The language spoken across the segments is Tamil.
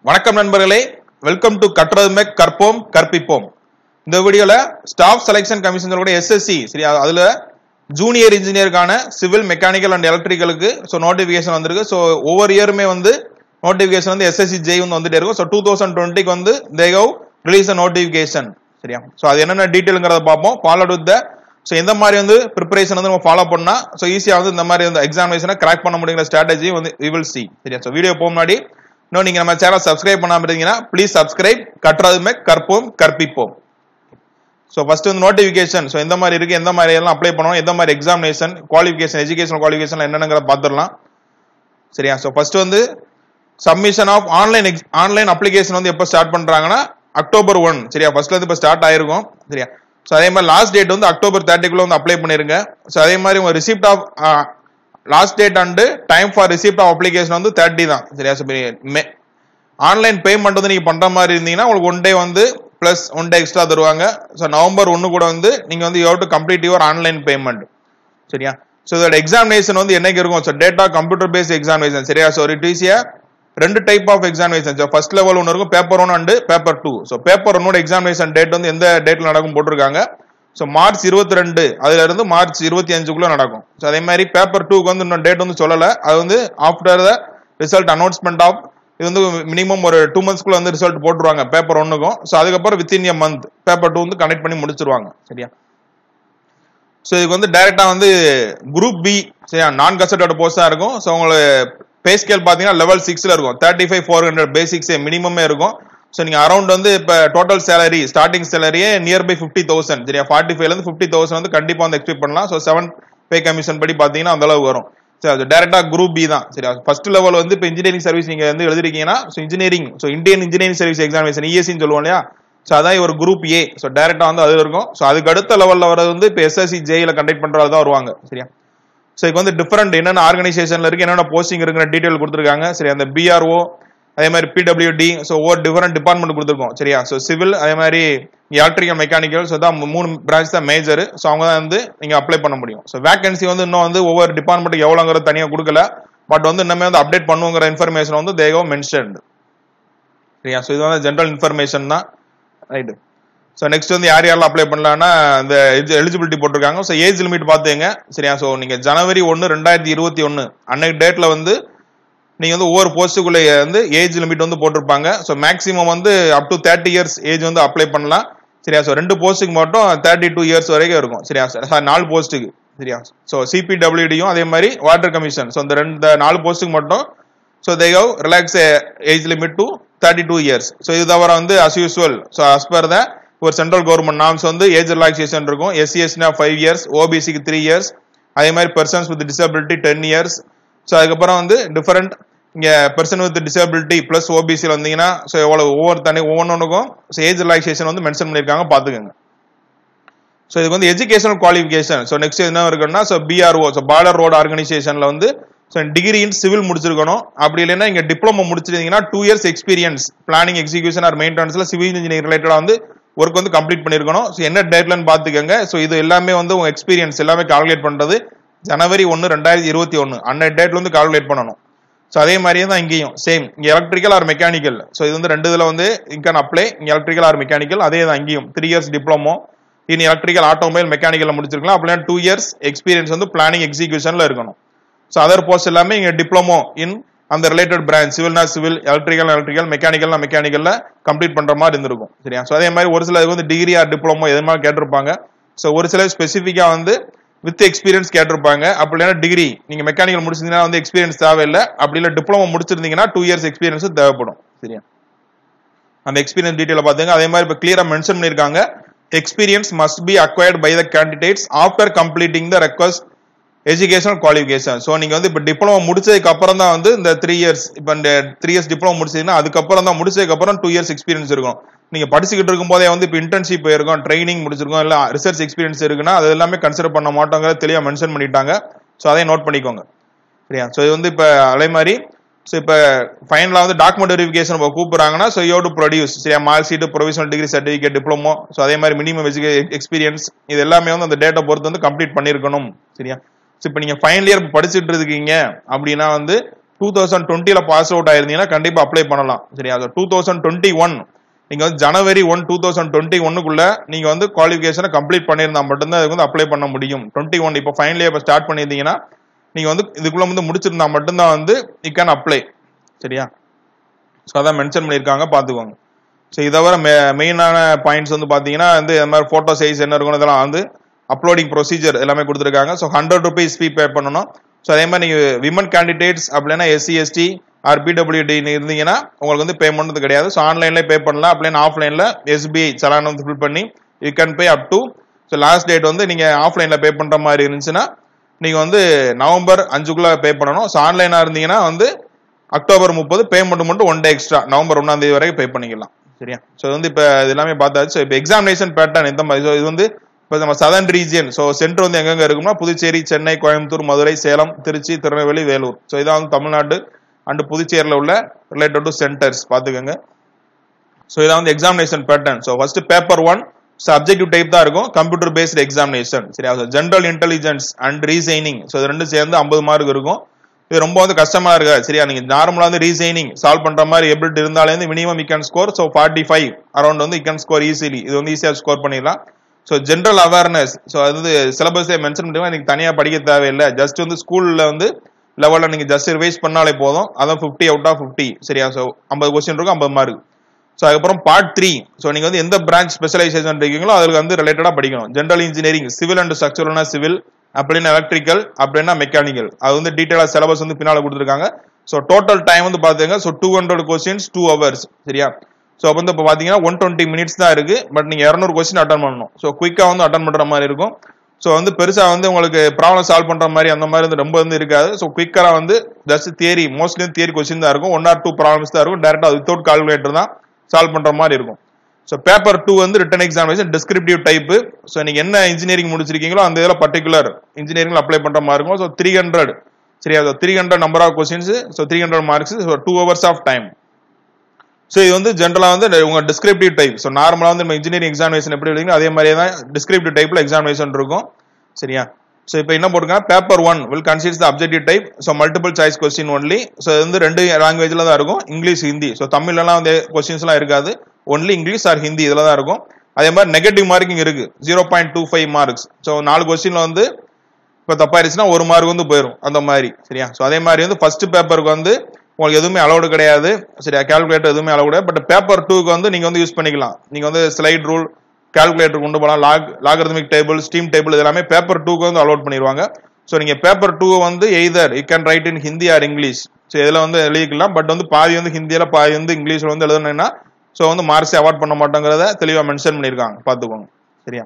வணக்கம் நண்பர்களே வெல்கம் டு கற்றதுமே கற்போம் கற்பிப்போம் இந்த வீடியோல ஸ்டாஃப் செலெக்ஷன் கமிஷன் சொல்லக்கூடிய எஸ்எஸ்சி சரியா அதுல ஜூனியர் இன்ஜினியருக்கான சிவில் மெக்கானிக்கல் அண்ட் எலக்ட்ரிக்கலுக்கு ஸோ நோட்டிஃபிகேஷன் வந்திருக்கு ஸோ ஒவ்வொரு இயருமே வந்து நோட்டிஃபிகேஷன் வந்து எஸ்எஸ்சி ஜெய் வந்து வந்துட்டே இருக்கும் ஸோ டூ தௌசண்ட் டுவெண்ட்டிக்கு வந்து தேகவ் ரிலீஸ் அ நோட்டிஃபிகேஷன் சரியா ஸோ அது என்னென்ன டீட்டெயிலுங்கிறத பார்ப்போம் ஃபாலோ வித் த ஸோ எந்த மாதிரி வந்து ப்ரிப்பரேஷன் வந்து நம்ம ஃபாலோ பண்ணா ஸோ ஈஸியாக வந்து இந்த மாதிரி வந்து எக்ஸாமினேஷனை கிராக் பண்ண முடியுங்கிற ஸ்ட்ராட்டஜி வந்து வி வில் சி சரியா ஸோ வீடியோ போக முன்னாடி இன்னும் நீங்க நம்ம சேனல் சப்ஸ்கிரைப் பண்ணாம இருந்தீங்கன்னா ப்ளீஸ் சப்ஸ்கிரைப் கட்டுறதுமே கற்போம் கற்பிப்போம் ஸோ ஃபர்ஸ்ட் வந்து நோட்டிஃபிகேஷன் ஸோ எந்த மாதிரி இருக்கு எந்த மாதிரி எல்லாம் அப்ளை பண்ணணும் எந்த மாதிரி எக்ஸாமினேஷன் குவாலிஃபிகேஷன் எஜுகேஷன் குவாலிஃபிகேஷன் என்னங்கிறத பார்த்துடலாம் சரியா ஸோ ஃபர்ஸ்ட் வந்து submission of online online application வந்து எப்போ ஸ்டார்ட் பண்றாங்கன்னா அக்டோபர் ஒன் சரியா ஃபர்ஸ்ட்ல இருந்து இப்போ ஸ்டார்ட் ஆயிருக்கும் சரியா ஸோ அதே மாதிரி லாஸ்ட் டேட் வந்து அக்டோபர் தேர்ட்டிக்குள்ள வந்து அப்ளை பண்ணிருங்க ஸோ அதே மாதிரி உங்க receipt of last date and time for receipt of application வந்து தேர்ட்டி தான் சரியா ஸோ மே ஆன்லைன் பேமெண்ட் வந்து நீங்க பண்ற மாதிரி இருந்தீங்கன்னா உங்களுக்கு ஒன் டே வந்து பிளஸ் ஒன் டே எக்ஸ்ட்ரா தருவாங்க ஸோ நவம்பர் ஒன்று கூட வந்து நீங்க வந்து you to complete your online payment சரியா ஸோ இதோட எக்ஸாமினேஷன் வந்து என்னைக்கு இருக்கும் so data computer based examination சரியா ஸோ இட்இசியா ரெண்டு type of examination so first level ஒன்று இருக்கும் paper one and paper two so paper ஒன்னோட எக்ஸாமினேஷன் டேட் வந்து எந்த டேட்ல நடக்கும் போட்டிருக்காங்க ஸோ மார்ச் இருபத்தி ரெண்டு அதுல இருந்து மார்ச் இருபத்தி அஞ்சுக்குள்ள நடக்கும் ஸோ அதே மாதிரி பேப்பர் டூக்கு வந்து இன்னும் டேட் வந்து சொல்லலை அது வந்து after the result announcement of இது வந்து மினிமம் ஒரு டூ மந்த்ஸ்க்குள்ள வந்து ரிசல்ட் போட்டுருவாங்க பேப்பர் ஒன்னுக்கும் ஸோ அதுக்கப்புறம் within a month paper two வந்து கனெக்ட் பண்ணி முடிச்சிருவாங்க சரியா ஸோ இதுக்கு வந்து டைரக்டா வந்து குரூப் பி சரியா நான் கசட்டோட போஸ்டா இருக்கும் ஸோ உங்களுக்கு பே ஸ்கேல் பார்த்தீங்கன்னா லெவல் சிக்ஸ்ல இருக்கும் தேர்ட்டி ஃபைவ் ஃபோர் ஹண்ட்ரட் பேசிக்ஸே மினிமமே இருக்கும் ஸோ நீங்க அரௌண்ட் வந்து இப்போ டோட்டல் சேலரி ஸ்டார்டிங் சேலரியே நியர் பை ஃபிஃப்டி தௌசண்ட் சரியா ஃபார்ட்டி ஃபைவ்ல இருந்து ஃபிஃப்டி தௌசண்ட் வந்து கண்டிப்பா வந்து எக்ஸ்பெக்ட் பண்ணலாம் ஸோ செவன் பே கமிஷன் படி பார்த்தீங்கன்னா அந்த அளவு வரும் சரி அது டேரக்டா குரூப் பி தான் சரியா ஃபர்ஸ்ட் லெவல் வந்து இப்போ இன்ஜினியரிங் சர்வீஸ் நீங்க வந்து எழுதிருக்கீங்கன்னா so engineering so Indian engineering service examination இஎஸ்சின்னு சொல்லுவோம் இல்லையா ஸோ அதான் ஒரு குரூப் ஏ ஸோ டேரக்டா வந்து அது இருக்கும் ஸோ அதுக்கு அடுத்த லெவல்ல வரது வந்து இப்போ எஸ்எஸ்சி ஜேயில கண்டக்ட் பண்றது தான் வருவாங்க சரியா ஸோ இதுக்கு வந்து டிஃபரெண்ட் என்னென்ன ஆர்கனைசேஷன்ல இருக்கு என்னென்ன போஸ்டிங் இருக்குற டீடைல் கொடுத்துருக்காங்க சரி அந்த பிஆர்ஓ அதே மாதிரி பிடபிள்யூடி ஸோ ஒவ்வொரு டிஃபரெண்ட் டிபார்ட்மெண்ட் கொடுத்துருக்கோம் சரியா ஸோ சிவில் அதே மாதிரி எலக்ட்ரிக்கல் மெக்கானிக்கல் ஸோ தான் மூணு பிரான்ச் தான் மேஜர் ஸோ அவங்க தான் வந்து நீங்க அப்ளை பண்ண முடியும் ஸோ வேகன்சி வந்து இன்னும் வந்து ஒவ்வொரு டிபார்ட்மெண்ட்டுக்கு எவ்வளோங்கிறது தனியாக கொடுக்கல பட் வந்து இன்னுமே வந்து அப்டேட் பண்ணுங்கிற இன்ஃபர்மேஷன் வந்து தேகோ மென்ஷன்டு சரியா ஸோ இது வந்து ஜென்ரல் இன்ஃபர்மேஷன் தான் ரைட்டு ஸோ நெக்ஸ்ட் வந்து யார் யாரெல்லாம் அப்ளை பண்ணலாம்னா இந்த எலிஜிபிலிட்டி போட்டிருக்காங்க ஸோ ஏஜ் லிமிட் பார்த்துங்க சரியா ஸோ நீங்க ஜனவரி ஒன்று ரெண்டாயிரத்தி இருபத்தி ஒன்று அன்னைக்கு டேட்ல வந்து நீங்க வந்து ஒவ்வொரு போஸ்ட்டுக்குள்ள வந்து ஏஜ் லிமிட் வந்து போட்டிருப்பாங்க ஸோ மேக்ஸிமம் வந்து up to thirty years age வந்து அப்ளை பண்ணலாம் சரியா ஸோ ரெண்டு போஸ்ட்டுக்கு மட்டும் தேர்ட்டி டூ இயர்ஸ் வரைக்கும் இருக்கும் சரியா சார் நாலு போஸ்ட்டுக்கு சரியா ஸோ சிபிடபிள்யூடியும் அதே மாதிரி வாட்டர் கமிஷன் ஸோ இந்த ரெண்டு நாலு போஸ்ட்டுக்கு மட்டும் so they have relax age limit to thirty two years so இது தவிர வந்து as usual so as per the ஒரு சென்ட்ரல் கவர்மெண்ட் நாம்ஸ் வந்து ஏஜ் ரிலாக்ஸேஷன் இருக்கும் எஸ்சிஎஸ்னா ஃபைவ் இயர்ஸ் ஓபிசிக்கு த்ரீ இயர்ஸ் அதே மாதிரி persons with disability ten years so அதுக்கப்புறம் வந்து டிஃபரெண்ட் இங்க பர்சன் வித் டிசபிலிட்டி பிளஸ் ஓபிசியில் வந்தீங்கன்னா ஸோ எவ்வளவு ஒவ்வொரு தனி ஒவ்வொன்றுக்கும் ஸோ ஏஜ் ரிலாக்ஸேஷன் வந்து மென்ஷன் பண்ணியிருக்காங்க பார்த்துக்கோங்க ஸோ இதுக்கு வந்து எஜுகேஷனல் குவாலிஃபிகேஷன் ஸோ நெக்ஸ்ட் என்ன இருக்குன்னா so BRO so border road ஆர்கனைசேஷன்ல வந்து ஸோ டிகிரி இன் சிவில் முடிச்சிருக்கணும் அப்படி இல்லைன்னா இங்க டிப்ளமோ முடிச்சிருந்தீங்கன்னா two years experience planning execution or மெயின்டெனன்ஸ்ல சிவில் இன்ஜினியர் ரிலேட்டடா வந்து ஒர்க் வந்து கம்ப்ளீட் பண்ணிருக்கணும் ஸோ என்ன டேட்லன்னு பாத்துக்கோங்க ஸோ இது எல்லாமே வந்து உங்க எக்ஸ்பீரியன்ஸ் எல்லாமே கால்குலேட் பண்றது ஜனவரி ஒன்று ரெண்டாயிரத்தி இருபத்தி ஒன்று அன்னைய டேட்ல வந்து கால்குலேட் பண்ணணும் ஸோ அதே மாதிரியே தான் இங்கேயும் சேம் இங்கே எலக்ட்ரிக்கல் ஆர் மெக்கானிக்கல் ஸோ இது வந்து ரெண்டு இதில் வந்து இன்கான் அப்ளை இங்கே எலக்ட்ரிக்கல் ஆர் மெக்கானிக்கல் அதே தான் இங்கேயும் த்ரீ இயர்ஸ் டிப்ளமோ இனி எலக்ட்ரிக்கல் ஆட்டோமொபைல் மெக்கானிக்கல் முடிச்சிருக்கலாம் அப்படின்னா டூ இயர்ஸ் எக்ஸ்பீரியன்ஸ் வந்து பிளானிங் எக்ஸிகியூஷன்ல இருக்கணும் ஸோ அதர் போஸ்ட் எல்லாமே இங்கே டிப்ளமோ இன் அந்த ரிலேட்டட் பிரான்ச் சிவில்னா சிவில் எலக்ட்ரிக்கல் எலக்ட்ரிக்கல் மெக்கானிக்கல்னா மெக்கானிக்கல்ல கம்ப்ளீட் பண்ற மாதிரி இருந்திருக்கும் சரியா ஸோ அதே மாதிரி ஒரு சில வந்து டிகிரி ஆர் டிப்ளமோ எது மாதிரி கேட்டிருப்பாங்க ஸோ ஒரு சில ஸ்பெசிஃபிக்கா வந்து வித் எக்ஸ்பீரியன்ஸ் கேட்டிருப்பாங்க அப்படி இல்லைன்னா டிகிரி நீங்க மெக்கானிக்கல் முடிச்சிருந்தீங்கன்னா வந்து எக்ஸ்பீரியன்ஸ் தேவையில்லை அப்படி இல்லை டிப்ளமோ முடிச்சிருந்தீங்கன்னா டூ இயர்ஸ் எக்ஸ்பீரியன்ஸ் தேவைப்படும் சரியா அந்த எக்ஸ்பீரியன்ஸ் டீட்டெயில் பார்த்துங்க அதே மாதிரி இப்போ கிளியரா மென்ஷன் பண்ணியிருக்காங்க experience must be acquired by the candidates after completing the request educational qualification so நீங்க வந்து இப்போ டிப்ளமோ முடிச்சதுக்கு அப்புறம் தான் வந்து இந்த த்ரீ இயர்ஸ் இப்போ இந்த த்ரீ இயர்ஸ் டிப்ளமோ முடிச்சதுன்னா அதுக்கப்புறம் தான் முடிச்சதுக்கு அப்புறம் டூ இயர்ஸ் எக்ஸ்பீரியன்ஸ் இருக்கும் நீங்க படிச்சுக்கிட்டு இருக்கும் போதே வந்து இப்போ இன்டர்ன்ஷிப் போயிருக்கோம் ட்ரைனிங் முடிச்சிருக்கோம் இல்ல ரிசர்ச் எக்ஸ்பீரியன்ஸ் இருக்குன்னா அது எல்லாமே கன்சிடர் பண்ண மாட்டோங்கிற தெளிவா மென்ஷன் பண்ணிட்டாங்க ஸோ அதையும் நோட் பண்ணிக்கோங்க சரியா ஸோ இது வந்து இப்போ அதே மாதிரி ஸோ இப்போ ஃபைனலாக வந்து டாக்குமெண்ட் வெரிஃபிகேஷன் இப்போ கூப்பிடுறாங்கன்னா ஸோ யோ டு ப்ரொடியூஸ் சரியா mark sheet provisional degree certificate diploma so அதே மாதிரி மினிமம் எக்ஸ்பீரியன்ஸ் இது எல்லாமே வந்து அந்த டேட்டை பொறுத்து வந்து கம்ப்ளீட் பண்ணியிருக்கணும் சரியா ஸோ இப்போ நீங்கள் ஃபைனல் இயர் படிச்சுட்டு இருக்கீங்க அப்படின்னா வந்து டூ தௌசண்ட் டுவெண்ட்டில பாஸ் அவுட் ஆயிருந்தீங்கன்னா கண்டிப்பா அப்ளை பண்ணலாம் சரியா டூ தௌசண்ட் டுவெண்ட்டி ஒன் நீங்க வந்து ஜனவரி ஒன் டூ தௌசண்ட் டுவெண்ட்டி ஒன்னுக்குள்ள நீங்க வந்து குவாலிஃபிகேஷனை கம்ப்ளீட் பண்ணியிருந்தா மட்டும்தான் அதுக்கு வந்து அப்ளை பண்ண முடியும் டுவெண்ட்டி ஒன் இப்போ ஃபைனல் இயர் ஸ்டார்ட் பண்ணியிருந்தீங்கன்னா நீங்க வந்து இதுக்குள்ள வந்து முடிச்சிருந்தா மட்டும்தான் வந்து யூ கேன் அப்ளை சரியா ஸோ அதான் மென்ஷன் பண்ணியிருக்காங்க பார்த்துக்கோங்க ஸோ இதை தவிர மெ மெயினான பாயிண்ட்ஸ் வந்து பார்த்தீங்கன்னா வந்து இந்த மாதிரி ஃபோட்டோ சைஸ் என்ன இருக்கணும் இதெல்லாம் வந்து அப்லோடிங் ப்ரொசீஜர் எல்லாமே கொடுத்துருக்காங்க so hundred rupees fee pay பண்ணணும் ஸோ அதே மாதிரி நீங்கள் விமன் கேண்டிடேட்ஸ் அப்படின்னா எஸ்சி எஸ்டி ஆர் பிடபிள்யூடி இருந்தீங்கன்னா உங்களுக்கு வந்து பேமெண்ட் கிடையாது ஸோ ஆன்லைன்லேயே பே பண்ணலாம் அப்படின்னா ஆஃப்லைனில் எஸ்பிஐ சலான் வந்து ஃபில் பண்ணி you can pay up to so last date வந்து நீங்கள் ஆஃப்லைனில் பே பண்ணுற மாதிரி இருந்துச்சுன்னா நீங்கள் வந்து நவம்பர் அஞ்சுக்குள்ளே பே பண்ணணும் ஸோ ஆன்லைனாக இருந்தீங்கன்னா வந்து அக்டோபர் முப்பது பேமெண்ட் மட்டும் ஒன் டே எக்ஸ்ட்ரா நவம்பர் ஒன்றாம் தேதி வரைக்கும் பே பண்ணிக்கலாம் சரியா ஸோ வந்து இப்போ இது எல்லாமே பார்த்தாச்சு ஸோ இப்போ எக்ஸாமினேஷன் பேட்டர்ன் இந்த மாதிரி ஸோ இது வந்து இப்போ நம்ம சதர்ன் ரீஜியன் ஸோ சென்டர் வந்து எங்கெங்க இருக்கும்னா புதுச்சேரி சென்னை கோயம்புத்தூர் மதுரை சேலம் திருச்சி திருநெல்வேலி வேலூர் ஸோ இதான் வந்து தமிழ்நாடு அண்ட் புதுச்சேரியில் உள்ள ரிலேட்டட் டு சென்டர்ஸ் பார்த்துக்கோங்க ஸோ இதான் வந்து examination pattern so first paper one so objective type தான் இருக்கும் கம்ப்யூட்டர் பேஸ்ட் எக்ஸாமினேஷன் சரியா so general intelligence and reasoning so இது ரெண்டும் சேர்ந்து ஐம்பது மார்க் இருக்கும் இது ரொம்ப வந்து கஷ்டமா இருக்காது சரியா நீங்க நார்மலா வந்து ரீசைனிங் சால்வ் பண்ற மாதிரி எபிலிட்டி இருந்தாலே வந்து minimum can score so forty five around வந்து கேன் ஸ்கோர் ஈஸிலி இது வந்து ஈஸியா ஸ்கோர் பண்ணிடலாம் ஸோ ஜென்ரல் அவேர்னஸ் ஸோ அது சிலபஸே மென்ஷன் பண்ணுவோம் நீங்க தனியா படிக்க தேவையில்லை ஜஸ்ட் வந்து ஸ்கூல்ல வந்து லெவலில் நீங்க ஜஸ்ட் ரிவைஸ் பண்ணாலே போதும் அதான் ஃபிஃப்டி அவுட் ஆஃப் ஃபிஃப்டி சரியா ஸோ ஐம்பது கொஸ்டின் இருக்கும் ஐம்பது மார்க் ஸோ அதுக்கப்புறம் பார்ட் த்ரீ ஸோ நீங்க வந்து எந்த பிரான்ச் ஸ்பெஷலைசேஷன் இருக்கீங்களோ அதுக்கு வந்து ரிலேட்டடா படிக்கணும் ஜென்ரல் இன்ஜினியரிங் சிவில் அண்ட் ஸ்ட்ரக்சரல்னா சிவில் அப்படின்னா எலக்ட்ரிக்கல் அப்படின்னா மெக்கானிக்கல் அது வந்து டீட்டெயிலாக சிலபஸ் வந்து பின்னால் கொடுத்துருக்காங்க ஸோ டோட்டல் டைம் வந்து பார்த்துங்க so two hundred questions two hours சரியா ஸோ அப்போ வந்து இப்போ பார்த்தீங்கன்னா ஒன் டுவெண்ட்டி மினிட்ஸ் தான் இருக்கு பட் நீங்கள் இரநூறு கொஸ்டின் அட்டன் பண்ணணும் ஸோ குயிக்காக வந்து அட்டன் பண்ணுற மாதிரி இருக்கும் ஸோ வந்து பெருசாக வந்து உங்களுக்கு ப்ராப்ளம் சால்வ் பண்ணுற மாதிரி அந்த மாதிரி வந்து ரொம்ப வந்து இருக்காது ஸோ குயிக்கராக வந்து just theory mostly theory question தான் இருக்கும் ஒன் ஆர் டூ ப்ராப்ளம்ஸ் தான் இருக்கும் டேரெக்டாக வித்தவுட் கால்குலேட்டர் தான் சால்வ் பண்ணுற மாதிரி இருக்கும் ஸோ பேப்பர் டூ வந்து written examination descriptive type so நீங்க என்ன இன்ஜினியரிங் முடிச்சிருக்கீங்களோ அந்த இதில் பர்டிகுலர் இன்ஜினியரிங் அப்ளை பண்ற மாதிரி இருக்கும் ஸோ த்ரீ ஹண்ட்ரட் சரியா three hundred number of questions so three hundred marks two hours of time so இது வந்து ஜென்ரலா வந்து உங்க டிஸ்கிரிப்டிவ் டைப் ஸோ நார்மலா வந்து நம்ம இன்ஜினியரிங் எக்ஸாமினேஷன் எப்படி எழுதிங்களோ அதே மாதிரியே தான் டிஸ்கிரிப்டிவ் டைப்ல எக்ஸாமினேஷன் இருக்கும் சரியா ஸோ இப்போ என்ன போட்டுருக்காங்க paper one will consider the objective type so multiple choice question only so இது வந்து ரெண்டு லாங்குவேஜ்ல தான் இருக்கும் இங்கிலீஷ் ஹிந்தி ஸோ தமிழ்லாம் வந்து கொஸ்டின்ஸ்லாம் இருக்காது ஒன்லி இங்கிலீஷ் ஆர் ஹிந்தி இதில் தான் இருக்கும் அதே மாதிரி நெகட்டிவ் மார்க்கிங் இருக்கு zero point two five marks so நாலு கொஸ்டின்ல வந்து இப்போ தப்பாயிருச்சுன்னா ஒரு மார்க் வந்து போயிடும் அந்த மாதிரி சரியா ஸோ அதே மாதிரி வந்து ஃபர்ஸ்ட் பேப்பருக்கு வந்து உங்களுக்கு எதுவுமே அலௌடு கிடையாது சரியா கால்குலேட்டர் எதுவுமே அலௌடு கிடையாது பட் பேப்பர் டூக்கு வந்து நீங்க வந்து யூஸ் பண்ணிக்கலாம் நீங்க வந்து ஸ்லைட் ரூல் கால்குலேட்டர் கொண்டு போகலாம் log logarithmic table steam table இது எல்லாமே பேப்பர் டூக்கு வந்து அலோட் பண்ணிடுவாங்க ஸோ நீங்க பேப்பர் டூ வந்து either you can write in Hindi or English so இதில் வந்து எழுதிக்கலாம் பட் வந்து பாதி வந்து ஹிந்தியில பாதி வந்து இங்கிலீஷ்ல வந்து எழுதணும்னா ஸோ வந்து மார்க்ஸ் அவார்ட் பண்ண மாட்டோங்கிறத தெளிவாக மென்ஷன் பண்ணியிருக்காங்க பார்த்துக்கோங்க சரியா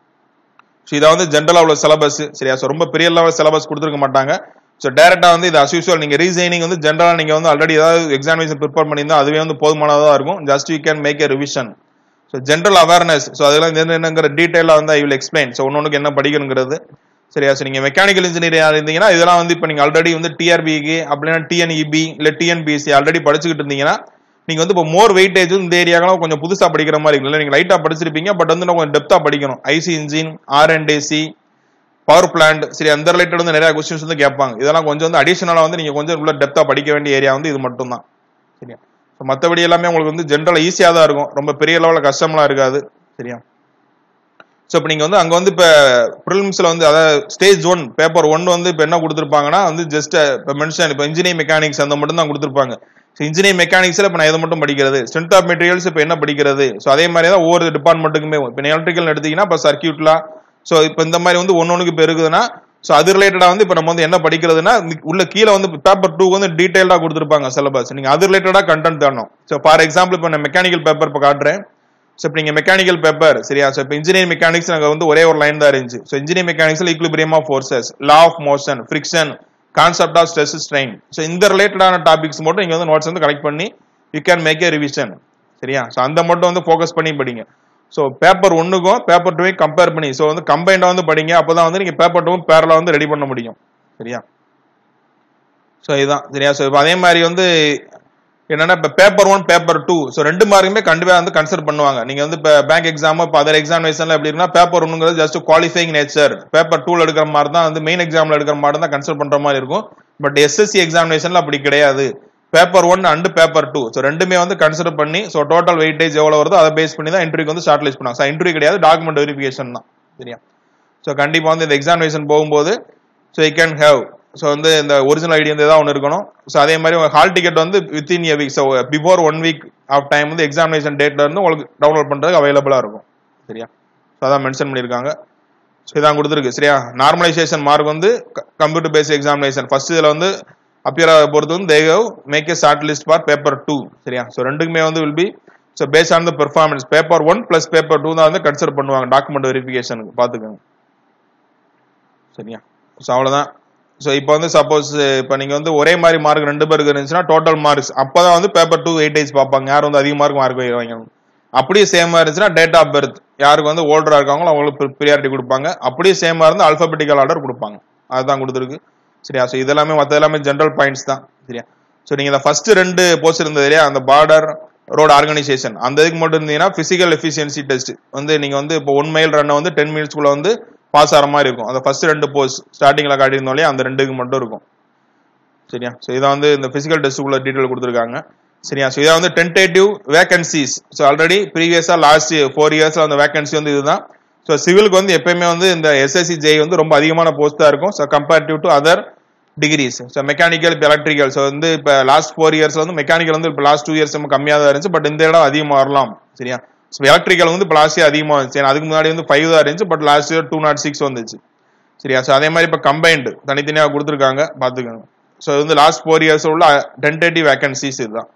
ஸோ இதை வந்து ஜென்ரலாக உள்ள சிலபஸ் சரியா ஸோ ரொம்ப பெரிய லெவல் சிலபஸ் கொடுத்துருக்க மாட்டாங்க ஸோ டேரெக்டாக வந்து இது அஸ்யூஷுவல் நீங்கள் ரீசைனிங் வந்து ஜென்ரலாக நீங்கள் வந்து ஆல்ரெடி ஏதாவது எக்ஸாமினேஷன் ப்ரிப்பேர் பண்ணியிருந்தா அதுவே வந்து போதுமானதாக இருக்கும் just you can make a revision so general awareness so அதெல்லாம் இது என்னங்கிற டீட்டெயிலாக வந்து ஐ வில் எக்ஸ்பிளைன் ஸோ ஒன்னொன்றுக்கு என்ன படிக்கணுங்கிறது சரியா ஸோ நீங்கள் மெக்கானிக்கல் இன்ஜினியரிங் இருந்தீங்கன்னா இதெல்லாம் வந்து இப்போ நீங்கள் ஆல்ரெடி வந்து டிஆர்பிக்கு அப்படின்னா டிஎன்இபி இல்லை டிஎன்பிஎஸ்சி ஆல்ரெடி படிச்சுக்கிட்டு இருந்தீங்கன்னா நீங்க வந்து இப்போ மோர் வெயிட்டேஜ் இந்த ஏரியாக்கெல்லாம் கொஞ்சம் புதுசா படிக்கிற மாதிரி இருக்குல்ல நீங்க லைட்டா படிச்சிருப்பீங்க பட் வந்து கொஞ்சம் டெப்தா படிக்கணும் IC engine R and AC power plant சரி அந்த ரிலேட்டட் வந்து நிறைய கொஸ்டின்ஸ் வந்து கேட்பாங்க இதெல்லாம் கொஞ்சம் வந்து அடிஷனலா வந்து நீங்க கொஞ்சம் உள்ள டெப்தா படிக்க வேண்டிய ஏரியா வந்து இது மட்டும் தான் சரியா மற்றபடி எல்லாமே உங்களுக்கு வந்து ஜென்ரல் ஈஸியா தான் இருக்கும் ரொம்ப பெரிய லெவலில் கஷ்டம்லாம் இருக்காது சரியா ஸோ இப்போ நீங்கள் வந்து அங்கே வந்து இப்போ ப்ரிலிம்ஸில் வந்து அதாவது ஸ்டேஜ் ஒன் பேப்பர் ஒன் வந்து இப்போ என்ன கொடுத்துருப்பாங்கன்னா வந்து ஜஸ்ட் இப்போ மென்ஷன் இப்போ இன்ஜினியரிங் மெக்கானிக்ஸ் அந்த மட்டும் தான் கொடுத்துருப்பாங்க ஸோ இன்ஜினியரிங் மெக்கானிக்ஸில் இப்போ நான் இதை மட்டும் படிக்கிறது ஸ்ட்ரென்த் ஆஃப் மெட்டீரியல்ஸ் இப்போ என்ன படிக்கிறது ஸோ அதே மாதிரி தான் ஒவ்வொரு டிபார்ட்மெண்ட்டுக்குமே இப்போ எலக்ட்ரிக்கல் எடுத்தீங்கன்னா இப்போ சர்க்கியூட்லாம் ஸோ இப்போ இந்த மாதிரி வந்து ஒன்னொன்றுக்கு இப்போ இருக்குதுன்னா ஸோ அது ரிலேட்டடாக வந்து இப்போ நம்ம வந்து என்ன படிக்கிறதுனா உள்ள கீழே வந்து பேப்பர் டூ வந்து டீட்டெயிலாக கொடுத்துருப்பாங்க சிலபஸ் நீங்கள் அது ரிலேட்டடாக கண்டென்ட் தரணும் ஸோ ஃபார் எக்ஸாம்பிள் இப்போ நான் மெக்கானிக்கல் பேப்பர் இப்போ காட்டுறேன் ஸோ இப்போ நீங்கள் மெக்கானிக்கல் பேப்பர் சரியா ஸோ இப்போ இன்ஜினியரிங் மெக்கானிக்ஸ் நாங்கள் வந்து ஒரே ஒரு லைன் தான் இருந்துச்சு ஸோ இன்ஜினியரிங் மெக்கானிக்ஸில் equilibrium of forces law of motion friction concept of stress strain so இந்த ரிலேட்டடான டாபிக்ஸ் மட்டும் நீங்கள் வந்து நோட்ஸ் வந்து கலெக்ட் பண்ணி you can make a revision சரியா ஸோ அந்த மட்டும் வந்து ஃபோக்கஸ் பண்ணி படிங்க ஸோ பேப்பர் ஒன்றுக்கும் பேப்பர் டூவையும் கம்பேர் பண்ணி ஸோ வந்து கம்பைண்டாக வந்து படிங்க அப்போ தான் வந்து நீங்கள் பேப்பர் டூவும் பேரலாக வந்து ரெடி பண்ண முடியும் சரியா ஸோ இதுதான் சரியா ஸோ இப்போ அதே மாதிரி வந்து என்னன்னா இப்போ paper one paper two so ரெண்டு மார்க்குமே கண்டிப்பாக வந்து கன்சிடர் பண்ணுவாங்க நீங்கள் வந்து இப்போ பேங்க் எக்ஸாம் இப்போ அதர் எக்ஸாமினேஷன்ல எப்படி இருக்குன்னா பேப்பர் ஒன்றுங்கிறது ஜஸ்ட் குவாலிஃபைங் நேச்சர் பேப்பர் டூல எடுக்கிற மாதிரி தான் வந்து மெயின் எக்ஸாம்ல எடுக்கிற மாதிரி தான் கன்சிடர் பண்ற மாதிரி இருக்கும் பட் எஸ்எஸ்சி எக்ஸாமினேஷன்ல அப்படி கிடையாது paper one and paper two so ரெண்டுமே வந்து கன்சிடர் பண்ணி ஸோ டோட்டல் வெயிட்டேஜ் எவ்வளோ வருதோ அதை பேஸ் பண்ணி தான் இன்டர்வியூக்கு வந்து ஷார்ட் லிஸ்ட் பண்ணாங்க ஸோ இன்டர்வியூ கிடையாது டாக்குமெண்ட் வெரிஃபிகேஷன் தான் சரியா ஸோ கண்டிப்பாக வந்து இந்த எக்ஸாமினேஷன் போகும்போது so I can have so வந்து இந்த ஒரிஜினல் ஐடி வந்து ஏதாவது ஒன்று இருக்கணும் ஸோ அதே மாதிரி ஹால் டிக்கெட் வந்து within a week so before one week of time வந்து எக்ஸாமினேஷன் டேட்ல இருந்து உங்களுக்கு டவுன்லோட் பண்ணுறதுக்கு அவைலபிளாக இருக்கும் சரியா ஸோ அதான் மென்ஷன் பண்ணியிருக்காங்க ஸோ இதான் கொடுத்துருக்கு சரியா நார்மலைசேஷன் மார்க் வந்து கம்ப்யூட்டர் பேஸ்ட் எக்ஸாமினேஷன் ஃபர்ஸ்ட் இதில் வந்து அப்பியர் பொறுத்து வந்து they make a short list for paper two சரியா ஸோ ரெண்டுக்குமே வந்து will be so base on the performance paper one plus paper two தான் வந்து கன்சிடர் பண்ணுவாங்க டாக்குமெண்ட் வெரிஃபிகேஷனுக்கு பார்த்துக்கோங்க சரியா ஸோ அவ்வளோதான் ஸோ இப்போ வந்து சப்போஸ் இப்போ நீங்கள் வந்து ஒரே மாதிரி மார்க் ரெண்டு பேருக்கு இருந்துச்சுன்னா டோட்டல் மார்க்ஸ் அப்போ தான் வந்து பேப்பர் டூ வெயிட்டேஜ் பார்ப்பாங்க யார் வந்து அதிக மார்க் மார்க் வைக்கிறாங்க அப்படியே சேமாக இருந்துச்சுன்னா டேட் ஆஃப் பர்த் யாருக்கு வந்து ஓல்டராக இருக்காங்களோ அவங்களுக்கு ப்ரியாரிட்டி கொடுப்பாங்க அப்படியே சேமாக இருந்து அல்பபெட்டிக்கல் ஆர்டர் கொடுப்பாங்க அதுதான் கொடுத்துருக்கு சரியா ஸோ இதெல்லாமே மற்ற எல்லாமே ஜென்ரல் பாயிண்ட்ஸ் தான் சரியா ஸோ நீங்கள் இந்த ஃபர்ஸ்ட் ரெண்டு போஸ்ட் இருந்தது இல்லையா அந்த பார்டர் ரோட் ஆர்கனைசேஷன் அந்த இதுக்கு மட்டும் இருந்தீங்கன்னா பிசிக்கல் எஃபிஷியன்சி டெஸ்ட் வந்து நீங்கள் வந்து இப்போ ஒன் மைல் ரன்னை வந்து டென் மினிட்ஸ்க்குள்ள வந்து பாஸ் ஆகிற மாதிரி இருக்கும் அந்த ஃபர்ஸ்ட் ரெண்டு போஸ்ட் ஸ்டார்டிங்கில் காட்டியிருந்தோம் இல்லையா அந்த ரெண்டுக்கு மட்டும் இருக்கும் சரியா ஸோ இதை வந்து இந்த பிசிக்கல் டெஸ்ட்டுக்குள்ள டீட்டெயில் கொடுத்துருக்காங்க சரியா ஸோ இதை வந்து டென்டேட்டிவ் வேகன்சிஸ் ஸோ ஆல்ரெடி ப்ரீவியஸாக லாஸ்ட் ஃபோர் இயர்ஸில் அந்த வேகன்சி வந்து இதுதான் ஸோ சிவிலுக்கு வந்து எப்பயுமே வந்து இந்த எஸ்எஸ்சி ஜெய் வந்து ரொம்ப அதிகமான போஸ்ட்டாக இருக்கும் so comparative to other degrees so mechanical இப்போ எலக்ட்ரிக்கல் ஸோ வந்து இப்போ லாஸ்ட் ஃபோர் இயர்ஸ்ல வந்து மெக்கானிக்கல் வந்து இப்போ லாஸ்ட் டூ இயர்ஸ் நம்ம கம்மியாக தான் இருந்துச்சு பட் இந்த இடம் அதிகமாக வரலாம் சரியா ஸோ எலக்ட்ரிக்கல் வந்து இப்போ லாஸ்ட் இயர் அதிகமாக இருந்துச்சு ஏன்னா அதுக்கு முன்னாடி வந்து ஃபைவ் தான் இருந்துச்சு but last year two not six வந்துச்சு சரியா ஸோ அதே மாதிரி இப்போ கம்பைன்டு தனித்தனியாக கொடுத்துருக்காங்க பார்த்துக்கோங்க ஸோ இது வந்து லாஸ்ட் ஃபோர் இயர்ஸ் உள்ள டென்டேட்டிவ் வேகன்சிஸ் இதுதான்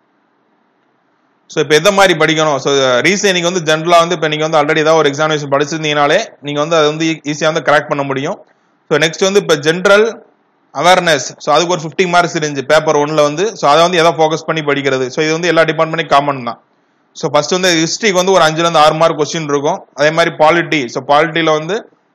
ஸோ இப்போ எந்த மாதிரி படிக்கணும் ஸோ ரீசனிங் வந்து ஜென்ரலாக வந்து இப்போ நீங்கள் வந்து ஆல்ரெடி ஏதாவது ஒரு எக்ஸாமினேஷன் படிச்சிருந்தீங்கனாலே நீங்கள் வந்து அது வந்து ஈஸியாக வந்து கிராக் பண்ண முடியும் ஸோ நெக்ஸ்ட் வந்து இப்போ ஜென்ரல் அவேர்னஸ் ஸோ அதுக்கு ஒரு ஃபிஃப்டி மார்க்ஸ் இருந்துச்சு பேப்பர் ஒன்ல வந்து ஸோ அதை வந்து எதை ஃபோக்கஸ் பண்ணி படிக்கிறது ஸோ இது வந்து எல்லா டிபார்ட்மெண்ட்டும் காமன் தான் ஸோ ஃபர்ஸ்ட் வந்து ஹிஸ்ட்ரிக்கு வந்து ஒரு அஞ்சுலேருந்து ஆறு மார்க் கொஸ்டின் இருக்கும் அதே மாதிரி பாலிட்டி ஸோ பாலிட்டியில் வந்து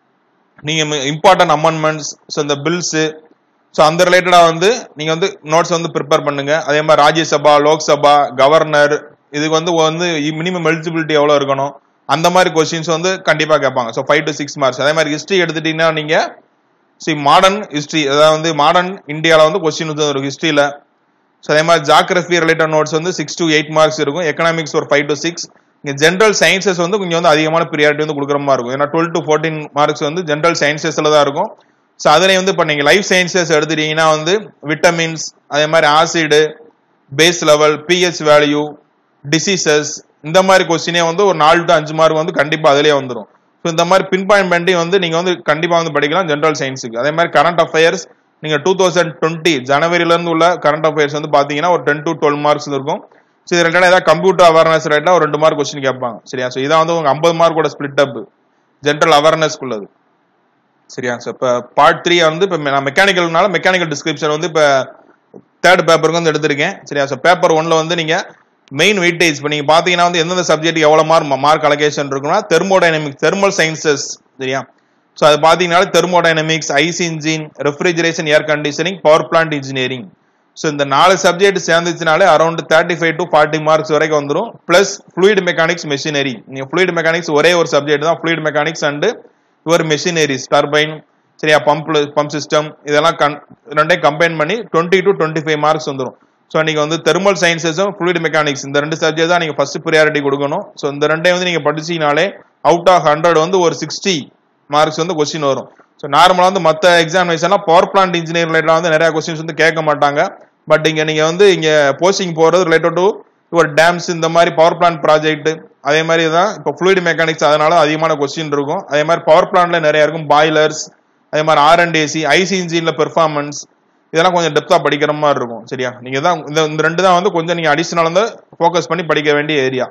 நீங்கள் இம்பார்ட்டன்ட் அமெண்ட்மெண்ட்ஸ் ஸோ இந்த பில்ஸு ஸோ அந்த ரிலேட்டடாக வந்து நீங்கள் வந்து நோட்ஸ் வந்து ப்ரிப்பேர் பண்ணுங்க அதே மாதிரி ராஜ்யசபா லோக்சபா கவர்னர் இதுக்கு வந்து வந்து மினிமம் எலிஜிபிலிட்டி எவ்வளோ இருக்கணும் அந்த மாதிரி கொஸ்டின்ஸ் வந்து கண்டிப்பாக கேட்பாங்க so five to six marks அதே மாதிரி ஹிஸ்ட்ரி எடுத்துட்டீங்கன்னா நீங்கள் சி மாடர்ன் ஹிஸ்ட்ரி அதாவது வந்து மாடர்ன் இந்தியாவில் வந்து கொஸ்டின் வந்து ஒரு ஹிஸ்ட்ரியில் ஸோ அதே மாதிரி ஜாகிரபி ரிலேட்டட் நோட்ஸ் வந்து சிக்ஸ் டு எயிட் மார்க்ஸ் இருக்கும் எக்கனாமிக்ஸ் ஒரு ஃபைவ் டு சிக்ஸ் இங்கே ஜென்ரல் சயின்சஸ் வந்து கொஞ்சம் வந்து அதிகமான ப்ரியாரிட்டி வந்து கொடுக்குற மாதிரி இருக்கும் ஏன்னா டுவெல் டு ஃபோர்டீன் மார்க்ஸ் வந்து ஜென்ரல் சயின்சஸில் தான் இருக்கும் ஸோ அதுலேயும் வந்து இப்போ நீங்கள் லைஃப் சயின்சஸ் எடுத்துட்டீங்கன்னா வந்து விட்டமின்ஸ் அதே மாதிரி acid base level pH value diseases இந்த மாதிரி கொஸ்டினே வந்து ஒரு நாலு டு அஞ்சு மார்க் வந்து கண்டிப்பாக அதிலே வந்துடும் ஸோ இந்த மாதிரி பின் பாயிண்ட் பண்ணி வந்து நீங்கள் வந்து கண்டிப்பாக வந்து படிக்கலாம் ஜென்ரல் சயின்ஸுக்கு அதே மாதிரி கரண்ட் அஃபேர்ஸ் நீங்கள் டூ தௌசண்ட் டுவெண்ட்டி ஜனவரிலேருந்து உள்ள கரண்ட் அஃபேர்ஸ் வந்து பார்த்தீங்கன்னா ஒரு டென் டு டுவெல் மார்க்ஸ் இருக்கும் ஸோ இது ரெண்டாவது ஏதாவது கம்ப்யூட்டர் அவேர்னஸ் ரிலேட்டாக ஒரு ரெண்டு மார்க் கொஸ்டின் கேட்பாங்க சரியா ஸோ இதான் வந்து உங்க ஐம்பது மார்க்கோட ஸ்பிளிட் அப் ஜென்ரல் அவேர்னஸ்க்குள்ளது சரியா ஸோ இப்போ பார்ட் த்ரீ வந்து இப்போ நான் மெக்கானிக்கல்னால மெக்கானிக்கல் டிஸ்கிரிப்ஷன் வந்து இப்போ தேர்ட் பேப்பருக்கு வந்து எடுத்திருக்கேன் சரியா ஸோ பேப்பர் ஒன்ல வந்து நீங்கள் மெயின் வெயிட்டேஜ் இப்போ நீங்கள் பார்த்தீங்கன்னா வந்து எந்தெந்த சப்ஜெக்ட் எவ்வளோ மார்க் மார்க் அலகேஷன் இருக்குன்னா தெர்மோடைனமிக்ஸ் தெர்மல் சயின்சஸ் சரியா ஸோ அது பார்த்தீங்கன்னா thermodynamics IC engine refrigeration air conditioning power plant engineering so இந்த நாலு சப்ஜெக்ட் சேர்ந்துச்சுனாலே around thirty five to forty marks வரைக்கும் வந்துடும் ப்ளஸ் ஃப்ளூயிட் மெக்கானிக்ஸ் மெஷினரி நீங்கள் ஃப்ளூயிட் மெக்கானிக்ஸ் ஒரே ஒரு சப்ஜெக்ட் தான் fluid mechanics and your machineries turbine சரியா பம்ப் பம்ப் சிஸ்டம் இதெல்லாம் கன் ரெண்டையும் கம்பைன் பண்ணி twenty to twenty five marks வந்துடும் ஸோ நீங்கள் வந்து தெர்மல் சயின்சஸும் ஃப்ளூயிட் மெக்கானிக்ஸ் இந்த ரெண்டு சப்ஜெக்ட் தான் நீங்கள் ஃபர்ஸ்ட் ப்ரியாரிட்டி கொடுக்கணும் ஸோ இந்த ரெண்டையும் வந்து நீங்கள் படிச்சீங்கனாலே அவுட் ஆஃப் ஹண்ட்ரட் வந்து ஒரு சிக்ஸ்டி மார்க்ஸ் வந்து கொஸ்டின் வரும் ஸோ நார்மலாக வந்து மற்ற எக்ஸாமினேஷன்லாம் பவர் பிளான்ட் இன்ஜினியர் ரிலேட்டடாக வந்து நிறைய கொஸ்டின்ஸ் வந்து கேட்க மாட்டாங்க பட் இங்கே நீங்கள் வந்து இங்கே போஸ்டிங் போகிறது ரிலேட்டட் டு யுவர் டேம்ஸ் இந்த மாதிரி பவர் பிளான்ட் ப்ராஜெக்ட் அதே மாதிரி தான் இப்போ ஃப்ளூயிட் மெக்கானிக்ஸ் அதனால அதிகமான கொஸ்டின் இருக்கும் அதே மாதிரி பவர் பிளான்ட்ல நிறைய இருக்கும் பாய்லர்ஸ் அதே மாதிரி ஆர் அண்ட் ஏசி ஐசி இன்ஜின்ல பெர்ஃபார்மன்ஸ் இதெல்லாம் கொஞ்சம் டெப்தா படிக்கிற மாதிரி இருக்கும் சரியா நீங்க தான் இந்த இந்த ரெண்டு தான் வந்து கொஞ்சம் நீங்க அடிஷனல் வந்து ஃபோக்கஸ் பண்ணி படிக்க வேண்டிய ஏரியா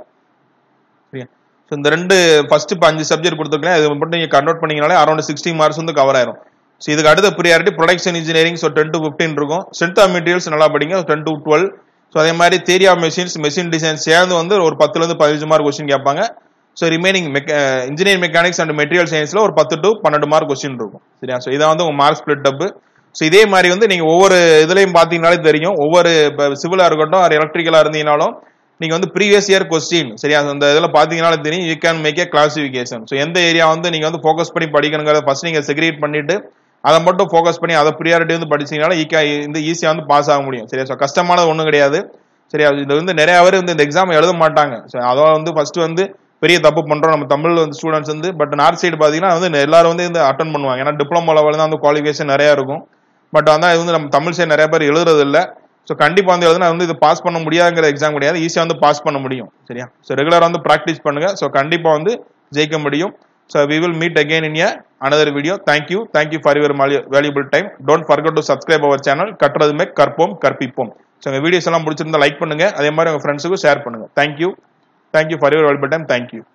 சரியா ஸோ இந்த ரெண்டு ஃபர்ஸ்ட் இப்போ அஞ்சு சப்ஜெக்ட் கொடுத்துருக்கேன் இது மட்டும் நீங்க கன்வெர்ட் பண்ணீங்கனாலே அரௌண்ட் சிக்ஸ்டி மார்க்ஸ் வந்து கவர் ஆயிரும் ஸோ இதுக்கு அடுத்த priority production engineering so ten to fifteen இருக்கும் ஸ்ட்ரென்த் ஆஃப் மெட்டீரியல்ஸ் நல்லா படிங்க டென் டு டுவெல் ஸோ அதே மாதிரி theory of machines machine design சேர்ந்து வந்து ஒரு பத்துலேருந்து பதினஞ்சு மார்க் கொஸ்டின் கேட்பாங்க so remaining engineering mechanics and material சயின்ஸ்ல ஒரு பத்து டு பன்னெண்டு மார்க் கொஸ்டின் இருக்கும் சரியா ஸோ இதான் வந்து உங்க மார்க் ஸ்பிளிட் அப் ஸோ இதே மாதிரி வந்து நீங்க ஒவ்வொரு இதுலையும் பார்த்தீங்கனாலே தெரியும் ஒவ்வொரு இப்போ சிவிலா இருக்கட்டும் அது எலக்ட்ரிக்கலா இருந்தீங்கனாலும் நீங்க வந்து ப்ரீவியஸ் இயர் கொஸ்டின் சரியா அந்த இதில் பார்த்தீங்கனாலே தெரியும் you can make a classification so எந்த ஏரியா வந்து நீங்க வந்து ஃபோக்கஸ் பண்ணி படிக்கணுங்கிறத ஃபர்ஸ்ட் நீங்க செக்ரேட் பண்ணிட்டு அதை மட்டும் ஃபோக்கஸ் பண்ணி அதை ப்ரியாரிட்டி வந்து படிச்சீங்கனால ஈக்கா இந்த ஈஸியாக வந்து பாஸ் ஆக முடியும் சரியா ஸோ கஷ்டமானது ஒன்றும் கிடையாது சரியா இது வந்து நிறைய பேர் வந்து இந்த எக்ஸாம் எழுத மாட்டாங்க ஸோ அதான் வந்து ஃபர்ஸ்ட் வந்து பெரிய தப்பு பண்றோம் நம்ம தமிழ் வந்து ஸ்டூடெண்ட்ஸ் வந்து பட் நார்த் சைடு பார்த்தீங்கன்னா வந்து எல்லாரும் வந்து இந்த அட்டன் பண்ணுவாங்க ஏன்னா டிப்ளமோ லெவலில் தான் வந்து குவாலிஃபிகேஷன் நிறைய இருக்கும் பட் அதான் இது வந்து நம்ம தமிழ் சைடு நிறைய பேர் எழுதுறது இல்லை ஸோ கண்டிப்பாக வந்து எழுதுனா வந்து இது பாஸ் பண்ண முடியாதுங்கிற எக்ஸாம் கிடையாது ஈஸியாக வந்து பாஸ் பண்ண முடியும் சரியா ஸோ ரெகுலராக வந்து ப்ராக்டிஸ் பண்ணுங்க ஸோ கண்டிப்பாக வந்து ஜெயிக்க முடியும் so we will meet again in another video thank you thank you for your valuable time don't forget to subscribe our channel கட்டுறதுமே கற்போம் கற்பிப்போம் ஸோ உங்கள் வீடியோஸ் எல்லாம் பிடிச்சிருந்தா லைக் பண்ணுங்க அதே மாதிரி உங்கள் ஃப்ரெண்ட்ஸுக்கும் ஷேர் பண்ணுங்க thank you thank you for your valuable time thank you